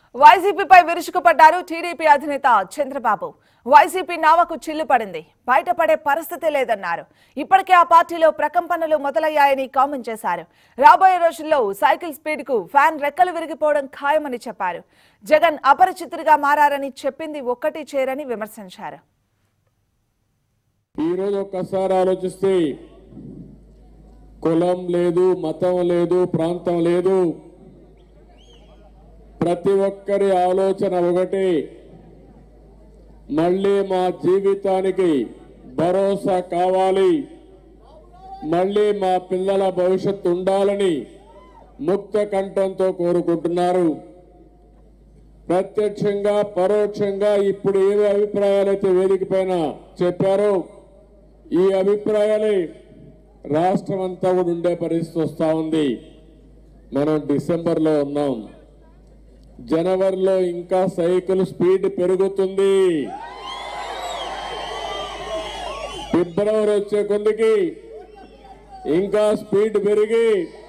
వైసీపీపై విరుచుకుపడ్డారు టీడీపీ అధినేత చంద్రబాబు వైసీపీ నావకు చిల్లు పడింది బయటపడే పరిస్థితి లేదన్నారు ఇప్పటికే ఆ పార్టీలో ప్రకంపనలు మొదలయ్యాయని కామెంట్ చేశారు రాబోయే రోజుల్లో సైకిల్ స్పీడ్ కు ఫ్యాన్ రెక్కలు విరిగిపోవడం ఖాయమని చెప్పారు జగన్ అపరిచితుడిగా మారారని చెప్పింది ఒక్కటి చేరని విమర్శించారు ఈ రోజు ఒక్కసారి ఆలోచిస్తే కులం లేదు మతం లేదు ప్రాంతం లేదు ప్రతి ఒక్కరి ఆలోచన ఒకటి మళ్ళీ మా జీవితానికి భరోసా కావాలి మళ్ళీ మా పిల్లల భవిష్యత్తు ఉండాలని ముక్త కంఠంతో కోరుకుంటున్నారు ప్రత్యక్షంగా పరోక్షంగా ఇప్పుడు ఏ అభిప్రాయాలైతే వేదిక పైన చెప్పారో ఈ అభిప్రాయాలే రాష్ట్రం అంతా కూడా ఉండే పరిస్థితి వస్తూ ఉంది మనం డిసెంబర్లో ఉన్నాం జనవరిలో ఇంకా సైకిల్ స్పీడ్ పెరుగుతుంది ఫిబ్రవరి వచ్చే కొందికి ఇంకా స్పీడ్ పెరిగి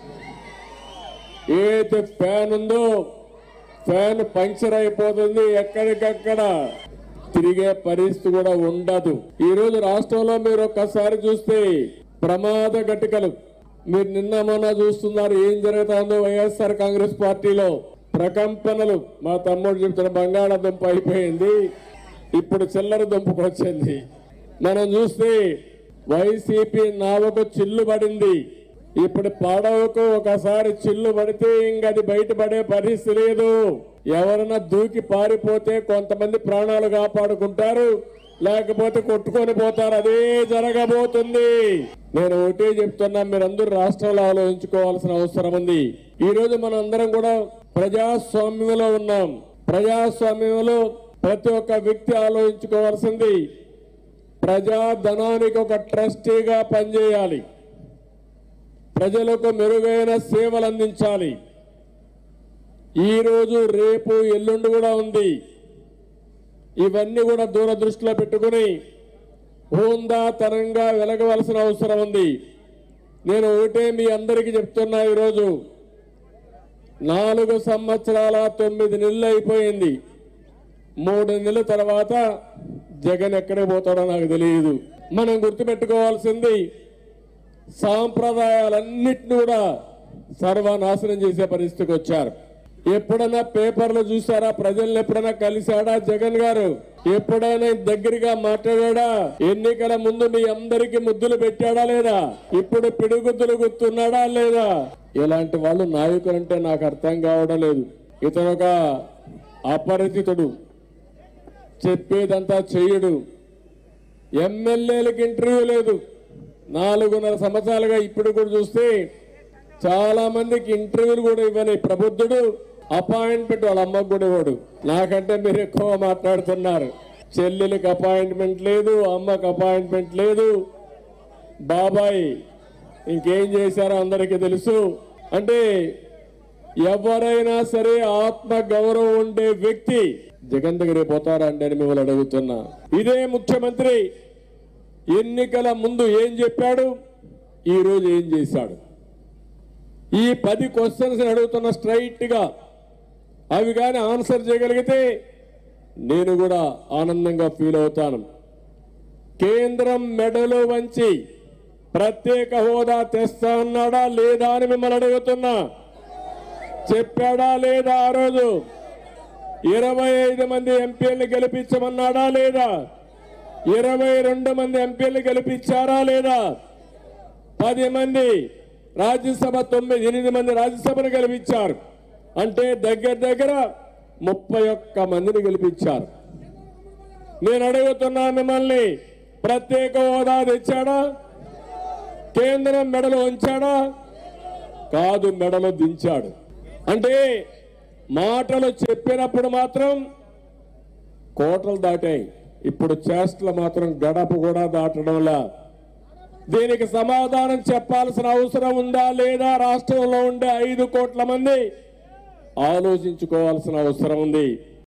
ఏదైతే ఫ్యాన్ ఉందో ఫ్యాన్ పంక్చర్ అయిపోతుంది ఎక్కడికక్కడ తిరిగే పరిస్థితి కూడా ఉండదు ఈ రోజు రాష్ట్రంలో మీరు ఒక్కసారి చూస్తే ప్రమాద ఘటికలు మీరు నిన్న మొన్న చూస్తున్నారు ఏం జరుగుతుందో వైఎస్ఆర్ కాంగ్రెస్ పార్టీలో ప్రకంపనలు మా తమ్ముడు చెప్తున్న బంగాళాదుంప అయిపోయింది ఇప్పుడు చిల్లర దుంపకు వచ్చింది మనం చూస్తే వైసీపీ నావకు చిల్లు పడింది ఇప్పుడు పడవకు ఒకసారి చిల్లు పడితే ఇంక అది బయటపడే పరిస్థితి లేదు ఎవరన్నా దూకి పారిపోతే కొంతమంది ప్రాణాలు కాపాడుకుంటారు లేకపోతే కొట్టుకొని పోతారు అదే జరగబోతుంది నేను ఒకటే చెప్తున్నా మీరందరూ రాష్ట్రంలో ఆలోచించుకోవాల్సిన అవసరం ఉంది ఈ రోజు మనం అందరం కూడా ప్రజాస్వామ్యంలో ఉన్నాం ప్రజాస్వామ్యంలో ప్రతి ఒక్క వ్యక్తి ఆలోచించుకోవాల్సింది ప్రజాధనానికి ఒక ట్రస్టీగా పనిచేయాలి ప్రజలకు మెరుగైన సేవలు అందించాలి ఈ రోజు రేపు ఎల్లుండి కూడా ఉంది ఇవన్నీ కూడా దూరదృష్టిలో పెట్టుకుని హోందాతనంగా వెలగవలసిన అవసరం ఉంది నేను ఒకటే మీ అందరికీ చెప్తున్నా ఈరోజు నాలుగు సంవత్సరాల తొమ్మిది నెలలు అయిపోయింది మూడు నెలల తర్వాత జగన్ ఎక్కడికి పోతాడో నాకు తెలియదు మనం గుర్తుపెట్టుకోవాల్సింది సాంప్రదాయాలన్నిటిని కూడా సర్వనాశనం చేసే పరిస్థితికి వచ్చారు ఎప్పుడైనా పేపర్లు చూసారా ప్రజల్ని ఎప్పుడైనా కలిశాడా జగన్ గారు ఎప్పుడైనా దగ్గరగా మాట్లాడా ఎన్నికల ముందు మీ అందరికి ముద్దులు పెట్టాడా లేదా ఇప్పుడు పిడుగుద్దులు గుర్తున్నాడా లేదా ఇలాంటి వాళ్ళు నాయకులు అంటే నాకు అర్థం కావడం లేదు ఇతను ఒక అపరిచితుడు చెప్పేదంతా చెయ్యడు ఎమ్మెల్యేలకు ఇంటర్వ్యూ లేదు నాలుగున్నర సంవత్సరాలుగా ఇప్పుడు కూడా చూస్తే చాలా మందికి ఇంటర్వ్యూలు కూడా ఇవ్వని ప్రబుద్ధుడు అపాయింట్మెంట్ వాళ్ళ అమ్మకు కూడా ఇవ్వడు నాకంటే మీరు ఎక్కువ మాట్లాడుతున్నారు చెల్లెలకి అపాయింట్మెంట్ లేదు అమ్మకు అపాయింట్మెంట్ లేదు బాబాయ్ ఇంకేం చేశారో అందరికీ తెలుసు అంటే ఎవరైనా సరే ఆత్మ గౌరవం ఉండే వ్యక్తి జగన్ దగ్గరికి పోతారండి అని మిమ్మల్ని అడుగుతున్నా ఇదే ముఖ్యమంత్రి ఎన్నికల ముందు ఏం చెప్పాడు ఈ రోజు ఏం చేశాడు ఈ పది క్వశ్చన్స్ అడుగుతున్న స్ట్రైట్ గా అవి కానీ ఆన్సర్ చేయగలిగితే నేను కూడా ఆనందంగా ఫీల్ అవుతాను కేంద్రం మెడలో వంచి ప్రత్యేక హోదా తెస్తా ఉన్నాడా లేదా అని మిమ్మల్ని అడుగుతున్నా చెప్పాడా లేదా ఆ రోజు ఇరవై ఐదు మంది ఎంపీలను గెలిపించమన్నాడా లేదా ఇరవై రెండు మంది ఎంపీలు గెలిపించారా లేదా పది మంది రాజ్యసభ తొమ్మిది ఎనిమిది మంది రాజ్యసభను గెలిపించారు అంటే దగ్గర దగ్గర ముప్పై ఒక్క మందిని గెలిపించారు నేను అడుగుతున్నా మిమ్మల్ని ప్రత్యేక హోదా తెచ్చాడా కేంద్రం మెడలో ఉంచాడా కాదు మెడలో దించాడు అంటే మాటలు చెప్పినప్పుడు మాత్రం కోటలు దాటాయి ఇప్పుడు చేష్టలు మాత్రం గడప కూడా దాటడంలా దీనికి సమాధానం చెప్పాల్సిన అవసరం ఉందా లేదా రాష్ట్రంలో ఉండే ఐదు కోట్ల మంది ఆలోచించుకోవాల్సిన అవసరం ఉంది